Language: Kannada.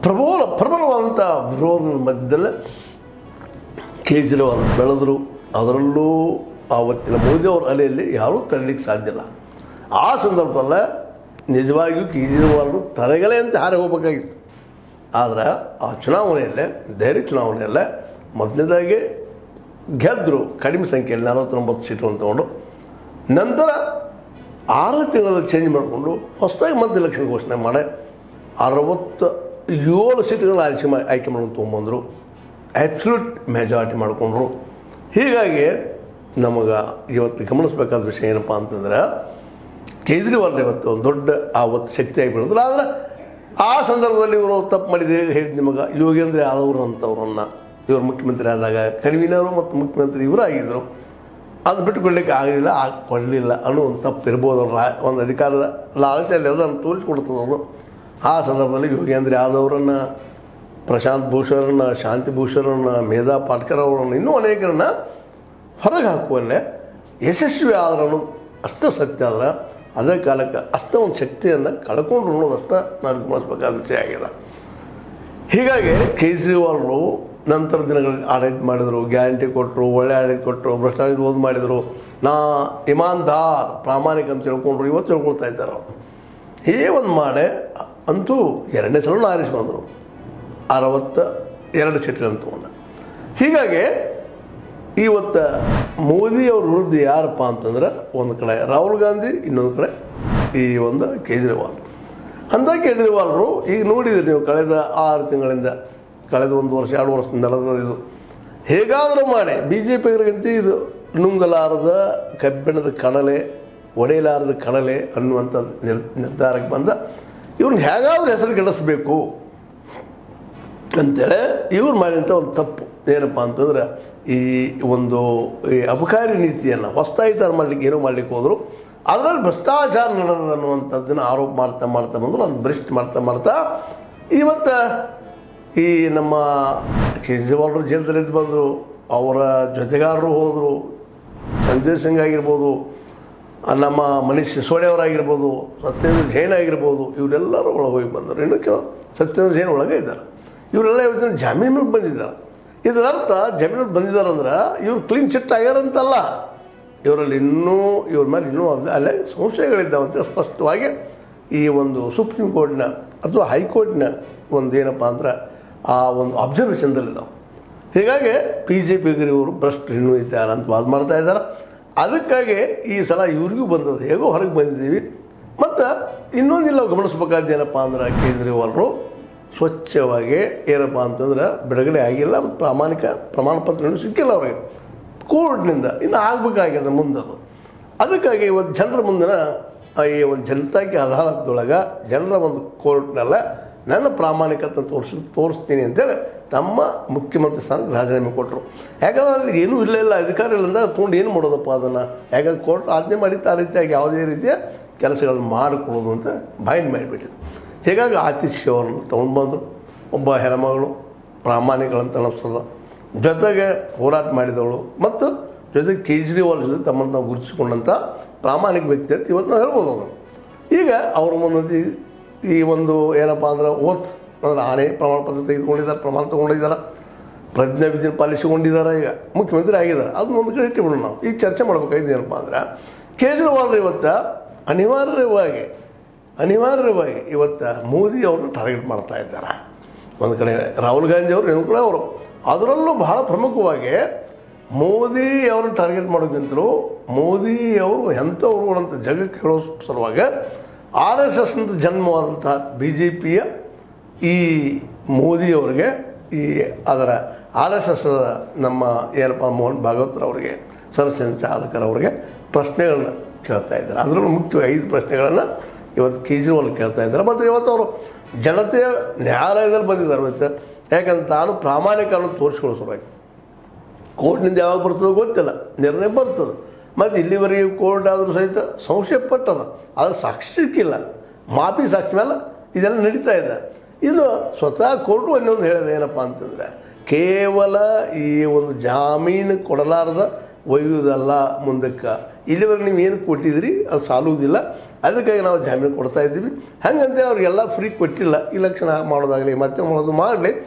ಪ್ರಬಲ ಪ್ರಬಲವಾದಂಥ ವಿರೋಧದ ಮಧ್ಯದಲ್ಲೇ ಕೇಜ್ರಿವಾಲ್ ಬೆಳೆದರು ಅದರಲ್ಲೂ ಆವತ್ತಿನ ಮೋದಿ ಅವರ ಅಲೆಯಲ್ಲಿ ಯಾರೂ ತರಲಿಕ್ಕೆ ಸಾಧ್ಯ ಇಲ್ಲ ಆ ಸಂದರ್ಭದಲ್ಲೇ ನಿಜವಾಗಿಯೂ ಕೇಜ್ರಿವಾಲ್ರು ತರಗಲೆ ಅಂತ ಹಾರಿ ಹೋಗ್ಬೇಕಾಗಿತ್ತು ಆದರೆ ಆ ಚುನಾವಣೆಯಲ್ಲೇ ದೆಹಲಿ ಚುನಾವಣೆಯಲ್ಲೇ ಮೊದಲನೇದಾಗಿ ಗೆದ್ದರು ಕಡಿಮೆ ಸಂಖ್ಯೆಯಲ್ಲಿ ನಲವತ್ತೊಂಬತ್ತು ಸೀಟುಗಳನ್ನು ತೊಗೊಂಡು ನಂತರ ಆರು ತಿಂಗಳಲ್ಲಿ ಚೇಂಜ್ ಮಾಡಿಕೊಂಡು ಹೊಸದಾಗಿ ಮತ್ತೆ ಎಲೆಕ್ಷನ್ ಘೋಷಣೆ ಮಾಡಿ ಅರವತ್ತ ಏಳು ಸೀಟುಗಳನ್ನ ಆಯ್ಕೆ ಮಾಡಿ ಆಯ್ಕೆ ಮಾಡ್ಕೊಂಡು ತೊಗೊಂಬಂದರು ಆ್ಯಬ್ಸಲ್ಯೂಟ್ ಮೆಜಾರಿಟಿ ಮಾಡಿಕೊಂಡ್ರು ಹೀಗಾಗಿ ನಮಗೆ ಇವತ್ತು ಗಮನಿಸಬೇಕಾದ ವಿಷಯ ಏನಪ್ಪ ಅಂತಂದ್ರೆ ಕೇಜ್ರಿವಾಲ್ ಇವತ್ತು ಒಂದು ದೊಡ್ಡ ಆವತ್ತು ಶಕ್ತಿಯಾಗಿ ಬೆಳೆದ್ರು ಆದರೆ ಆ ಸಂದರ್ಭದಲ್ಲಿ ಇವರು ತಪ್ಪು ಮಾಡಿದೆ ಹೇಳಿದ್ದು ನಿಮಗೆ ಯೋಗೇಂದ್ರ ಯಾದವ್ರು ಅಂತವ್ರನ್ನ ಇವರು ಮುಖ್ಯಮಂತ್ರಿ ಆದಾಗ ಕನ್ವೀನರು ಮತ್ತು ಮುಖ್ಯಮಂತ್ರಿ ಇವರೂ ಆಗಿದ್ದರು ಅದು ಬಿಟ್ಟುಕೊಡ್ಲಿಕ್ಕೆ ಆಗಲಿಲ್ಲ ಕೊಡಲಿಲ್ಲ ಅನ್ನೋ ಒಂದು ತಪ್ಪು ಇರ್ಬೋದು ಅವ್ರ ರಾ- ಒಂದು ಅಧಿಕಾರದ ಲಾಲಚಲ್ಲಿ ಅದನ್ನು ತೋರಿಸ್ಕೊಡ್ತದೆ ಅದು ಆ ಸಂದರ್ಭದಲ್ಲಿ ಯೋಗೇಂದ್ರ ಯಾದವ್ರನ್ನ ಪ್ರಶಾಂತ್ ಭೂಷರನ್ನ ಶಾಂತಿ ಭೂಷರನ್ನ ಮೇಧಾ ಪಾಟ್ಕರ್ ಅವರನ್ನು ಇನ್ನೂ ಅನೇಕರನ್ನ ಹೊರಗೆ ಹಾಕುವಲ್ಲೇ ಯಶಸ್ವಿ ಆದ್ರೆ ಅನ್ನೋದು ಅಷ್ಟು ಸತ್ಯ ಆದ್ರೆ ಅದೇ ಕಾಲಕ್ಕೆ ಅಷ್ಟೇ ಒಂದು ಶಕ್ತಿಯನ್ನು ಕಳ್ಕೊಂಡ್ರು ಅನ್ನೋದು ಅಷ್ಟೇ ನಾನು ಗಮನಿಸ್ಬೇಕಾದ ವಿಷಯ ಆಗಿದೆ ಹೀಗಾಗಿ ಕೇಜ್ರಿವಾಲ್ರು ನಂತರ ದಿನಗಳಲ್ಲಿ ಆಡಳಿತ ಮಾಡಿದರು ಗ್ಯಾರಂಟಿ ಕೊಟ್ಟರು ಒಳ್ಳೆ ಆಡಳಿತ ಕೊಟ್ಟರು ಭ್ರಷ್ಟಾಚಾರ ವಿರೋಧ ಮಾಡಿದರು ನಾ ಇಮಾನ್ದಾರ್ ಪ್ರಾಮಾಣಿಕ ಅಂತ ತಿಳ್ಕೊಂಡ್ರು ಇವತ್ತು ತಿಳ್ಕೊಳ್ತಾ ಇದ್ದಾರೆ ಅವರು ಹೀಗೆ ಒಂದು ಮಾಡಿ ಅಂತೂ ಎರಡನೇ ಸಲ ಆರಿಸಿ ಬಂದರು ಅರವತ್ತ ಎರಡು ಸೀಟ್ಗಳನ್ನು ತೊಗೊಂಡ ಹೀಗಾಗಿ ಇವತ್ತು ಮೋದಿ ಅವ್ರ ವಿರುದ್ಧ ಯಾರಪ್ಪ ಅಂತಂದ್ರೆ ಒಂದು ಕಡೆ ರಾಹುಲ್ ಗಾಂಧಿ ಇನ್ನೊಂದು ಕಡೆ ಈ ಒಂದು ಕೇಜ್ರಿವಾಲ್ ಅಂಥ ಕೇಜ್ರಿವಾಲ್ರು ಈಗ ನೋಡಿದ್ರಿ ನೀವು ಕಳೆದ ಆರು ತಿಂಗಳಿಂದ ಕಳೆದ ಒಂದು ವರ್ಷ ಎರಡು ವರ್ಷ ನಡೆದ ಇದು ಹೇಗಾದರೂ ಮಾಡಿ ಬಿ ಜೆ ಪಿಗರಿಗಿಂತ ಇದು ನುಂಗಲಾರದ ಕಬ್ಬಿಣದ ಕಡಲೆ ಒಡೆಯಲಾರದ ಕಡಲೆ ಅನ್ನುವಂಥದ್ದು ನಿರ್ ನಿರ್ಧಾರಕ್ಕೆ ಬಂದ ಇವ್ರನ್ನ ಹೇಗಾದ್ರೂ ಹೆಸರು ಕೆಡಿಸ್ಬೇಕು ಅಂತೇಳಿ ಇವ್ರು ಮಾಡಿದಂಥ ಒಂದು ತಪ್ಪು ಏನಪ್ಪ ಅಂತಂದ್ರೆ ಈ ಒಂದು ಈ ಅಬಕಾರಿ ನೀತಿಯನ್ನು ಹೊಸದಾಗಿ ತರ ಮಾಡಲಿಕ್ಕೆ ಏನೋ ಮಾಡಲಿಕ್ಕೆ ಹೋದರು ಅದರಲ್ಲಿ ಭ್ರಷ್ಟಾಚಾರ ನಡೆದ ಅನ್ನುವಂಥದ್ದನ್ನು ಆರೋಪ ಮಾಡ್ತಾ ಮಾಡ್ತಾ ಬಂದರು ಅದನ್ನು ಭ್ರಷ್ಟ ಮಾಡ್ತಾ ಮಾಡ್ತಾ ಇವತ್ತು ಈ ನಮ್ಮ ಕೇಜ್ರಿವಾಲ್ರು ಜೈಲದಲ್ಲಿದ್ದು ಬಂದರು ಅವರ ಜೊತೆಗಾರರು ಹೋದರು ಸಂಜಯ್ ಸಿಂಗ್ ಆಗಿರ್ಬೋದು ಆ ನಮ್ಮ ಮನೀಶ್ ಸಿಸೋಡೆ ಅವರಾಗಿರ್ಬೋದು ಸತ್ಯೇಂದ್ರ ಜೈನ್ ಆಗಿರ್ಬೋದು ಇವರೆಲ್ಲರೂ ಒಳಗೆ ಹೋಗಿ ಬಂದರು ಇನ್ನು ಕೆಲವು ಸತ್ಯೇಂದ್ರ ಜೈನ್ ಒಳಗೆ ಇದ್ದಾರೆ ಇವರೆಲ್ಲ ಇವತ್ತಿನ ಜಾಮೀನು ಮೇಲೆ ಬಂದಿದ್ದಾರೆ ಇದರ ಅರ್ಥ ಜಾಮೀನು ಬಂದಿದ್ದಾರೆ ಅಂದ್ರೆ ಇವ್ರು ಕ್ಲೀನ್ ಚಿಟ್ ಆಗ್ಯಾರಂತಲ್ಲ ಇವರಲ್ಲಿ ಇನ್ನೂ ಇವ್ರ ಮೇಲೆ ಇನ್ನೂ ಅಲ್ಲೇ ಅಲ್ಲೇ ಸಂಶಯಗಳಿದ್ದಾವಂತೆ ಸ್ಪಷ್ಟವಾಗಿ ಈ ಒಂದು ಸುಪ್ರೀಂ ಕೋರ್ಟ್ನ ಅಥವಾ ಹೈಕೋರ್ಟ್ನ ಒಂದು ಏನಪ್ಪ ಅಂದ್ರೆ ಆ ಒಂದು ಅಬ್ಸರ್ವೇಷನ್ದಲ್ಲಿದ್ದಾವೆ ಹೀಗಾಗಿ ಬಿ ಜೆ ಪಿಗರು ಇವರು ಭ್ರಷ್ಟ ಇನ್ನೂ ಇದ್ದಾರೆ ಅಂತ ವಾದ ಮಾಡ್ತಾ ಇದ್ದಾರೆ ಅದಕ್ಕಾಗಿ ಈ ಸಲ ಇವ್ರಿಗೂ ಬಂದದ್ದು ಹೇಗೋ ಹೊರಗೆ ಬಂದಿದ್ದೀವಿ ಮತ್ತು ಇನ್ನೊಂದಿಲ್ಲ ಗಮನಿಸ್ಬೇಕಾದ್ದು ಏನಪ್ಪ ಅಂದ್ರೆ ಕೇಜ್ರಿವಾಲ್ರು ಸ್ವಚ್ಛವಾಗಿ ಏನಪ್ಪ ಅಂತಂದ್ರೆ ಬಿಡುಗಡೆ ಆಗಿಲ್ಲ ಮತ್ತು ಪ್ರಾಮಾಣಿಕ ಪ್ರಮಾಣ ಪತ್ರ ಇನ್ನೂ ಸಿಕ್ಕಿಲ್ಲ ಅವ್ರಿಗೆ ಕೋರ್ಟ್ನಿಂದ ಇನ್ನು ಆಗಬೇಕಾಗ್ಯದ ಮುಂದದು ಅದಕ್ಕಾಗಿ ಇವತ್ತು ಜನರ ಮುಂದಿನ ಆ ಈ ಒಂದು ಜನತಾಕಿ ಅದಾಲತ್ದೊಳಗೆ ಜನರ ಒಂದು ಕೋರ್ಟ್ನೆಲ್ಲ ನನ್ನ ಪ್ರಾಮಾಣಿಕತೆ ತೋರಿಸ್ ತೋರಿಸ್ತೀನಿ ಅಂತೇಳಿ ತಮ್ಮ ಮುಖ್ಯಮಂತ್ರಿ ಸ್ಥಾನಕ್ಕೆ ರಾಜೀನಾಮೆ ಕೊಟ್ಟರು ಯಾಕಂದ್ರೆ ಅಲ್ಲಿ ಏನೂ ಇಲ್ಲ ಇಲ್ಲ ಅಧಿಕಾರ ಇಲ್ಲಂದ ತೊಗೊಂಡು ಏನು ಮಾಡೋದಪ್ಪ ಅದನ್ನು ಯಾಕಂದ್ರೆ ಕೋರ್ಟ್ ಆಜ್ಞೆ ಮಾಡಿತ್ತು ಆ ರೀತಿಯಾಗಿ ಯಾವುದೇ ರೀತಿಯ ಕೆಲಸಗಳನ್ನು ಮಾಡಿಕೊಡೋದು ಅಂತ ಬೈಂಡ್ ಮಾಡಿಬಿಟ್ಟಿದ್ದು ಹೀಗಾಗಿ ಆತಿಶ್ ಅವ್ರನ್ನ ತೊಗೊಂಡು ಬಂದರು ಒಬ್ಬ ಹೆಣ್ಮಗಳು ಪ್ರಾಮಾಣಿಕಳಂತ ಅನ್ನಿಸ್ತದ ಜೊತೆಗೆ ಹೋರಾಟ ಮಾಡಿದವಳು ಮತ್ತು ಜೊತೆಗೆ ಕೇಜ್ರಿವಾಲ್ ಜೊತೆ ತಮ್ಮನ್ನು ನಾವು ಗುರುತಿಸಿಕೊಂಡಂಥ ಪ್ರಾಮಾಣಿಕ ವ್ಯಕ್ತಿ ಅಂತ ಇವತ್ತು ನಾವು ಹೇಳ್ಬೋದು ಅದನ್ನು ಈಗ ಅವ್ರ ಮುಂದೆ ಈ ಒಂದು ಏನಪ್ಪ ಅಂದ್ರೆ ಓತ್ ಅಂದ್ರೆ ಆನೆ ಪ್ರಮಾಣ ಪತ್ರ ತೆಗೆದುಕೊಂಡಿದ್ದಾರೆ ಪ್ರಮಾಣ ತೊಗೊಂಡಿದ್ದಾರೆ ಪ್ರಜ್ಞಾ ವಿಧಿನ ಪಾಲಿಸಿಕೊಂಡಿದ್ದಾರೆ ಈಗ ಮುಖ್ಯಮಂತ್ರಿ ಆಗಿದ್ದಾರೆ ಅದನ್ನ ಒಂದು ಕಡೆ ಇಟ್ಟುಬಿಡೋಣ ನಾವು ಈಗ ಚರ್ಚೆ ಮಾಡ್ಬೇಕಾಗಿದ್ದು ಏನಪ್ಪ ಅಂದ್ರೆ ಕೇಜ್ರಿವಾಲ್ ಇವತ್ತು ಅನಿವಾರ್ಯವಾಗಿ ಅನಿವಾರ್ಯವಾಗಿ ಇವತ್ತು ಮೋದಿ ಅವ್ರನ್ನ ಟಾರ್ಗೆಟ್ ಮಾಡ್ತಾ ಇದ್ದಾರೆ ಒಂದು ಕಡೆ ರಾಹುಲ್ ಗಾಂಧಿ ಅವರು ಇನ್ನೊಂದು ಕಡೆ ಅವರು ಅದರಲ್ಲೂ ಬಹಳ ಪ್ರಮುಖವಾಗಿ ಮೋದಿ ಅವ್ರನ್ನ ಟಾರ್ಗೆಟ್ ಮಾಡೋಕ್ಕಿಂತಲೂ ಮೋದಿ ಅವರು ಎಂಥವ್ರು ಅಂತ ಜಗಕ್ಕೆ ಹೇಳೋ ಸಲುವಾಗಿ ಆರ್ ಎಸ್ ಎಸ್ ಅಂತ ಜನ್ಮವಾದಂಥ ಬಿ ಜೆ ಪಿಯ ಈ ಮೋದಿಯವರಿಗೆ ಈ ಅದರ ಆರ್ ಎಸ್ ಎಸ್ ನಮ್ಮ ಏನಪ್ಪ ಮೋಹನ್ ಭಾಗವತರವರಿಗೆ ಸಂಚಾಲಕರವರಿಗೆ ಪ್ರಶ್ನೆಗಳನ್ನ ಕೇಳ್ತಾ ಇದ್ದಾರೆ ಅದರಲ್ಲೂ ಮುಖ್ಯ ಐದು ಪ್ರಶ್ನೆಗಳನ್ನು ಇವತ್ತು ಕೇಜ್ರಿವಾಲ್ ಕೇಳ್ತಾ ಇದ್ದಾರೆ ಮತ್ತು ಇವತ್ತು ಅವರು ಜನತೆಯ ನ್ಯಾಯಾಲಯದಲ್ಲಿ ಬಂದಿದ್ದಾರೆ ಇವತ್ತು ಯಾಕಂದ್ರೆ ತಾನು ಪ್ರಾಮಾಣಿಕ ಅನ್ನೋದು ತೋರಿಸ್ಕೊಳ್ಳೋ ಸಲುವಾಗಿ ಕೋರ್ಟ್ನಿಂದ ಯಾವಾಗ ಬರ್ತದೋ ಗೊತ್ತಿಲ್ಲ ನಿರ್ಣಯ ಬರ್ತದೆ ಮತ್ತು ಇಲ್ಲಿವರೆಗೆ ಕೋರ್ಟ್ ಆದರೂ ಸಹಿತ ಸಂಶಯ ಪಟ್ಟದ ಆದರೆ ಸಾಕ್ಷಿ ಸಿಕ್ಕಿಲ್ಲ ಮಾಪಿ ಸಾಕ್ಷಿ ಮೇಲೆ ಇದೆಲ್ಲ ನಡೀತಾ ಇದೆ ಇದು ಸ್ವತಃ ಕೋರ್ಟು ಇನ್ನೊಂದು ಹೇಳಿದೆ ಏನಪ್ಪ ಅಂತಂದರೆ ಕೇವಲ ಈ ಒಂದು ಜಾಮೀನು ಕೊಡಲಾರದ ಒಯ್ಯುವುದಲ್ಲ ಮುಂದಕ್ಕೆ ಇಲ್ಲಿವರೆಗೆ ನೀವು ಏನು ಕೊಟ್ಟಿದ್ರಿ ಅದು ಸಾಲುವುದಿಲ್ಲ ಅದಕ್ಕಾಗಿ ನಾವು ಜಾಮೀನು ಕೊಡ್ತಾ ಇದ್ದೀವಿ ಹಂಗಂತೇಳಿ ಅವ್ರಿಗೆಲ್ಲ ಫ್ರೀ ಕೊಟ್ಟಿಲ್ಲ ಇಲೆಕ್ಷನ್ ಮಾಡೋದಾಗಲಿ ಮತ್ತೆ ಮಾಡೋದು ಮಾಡಲಿ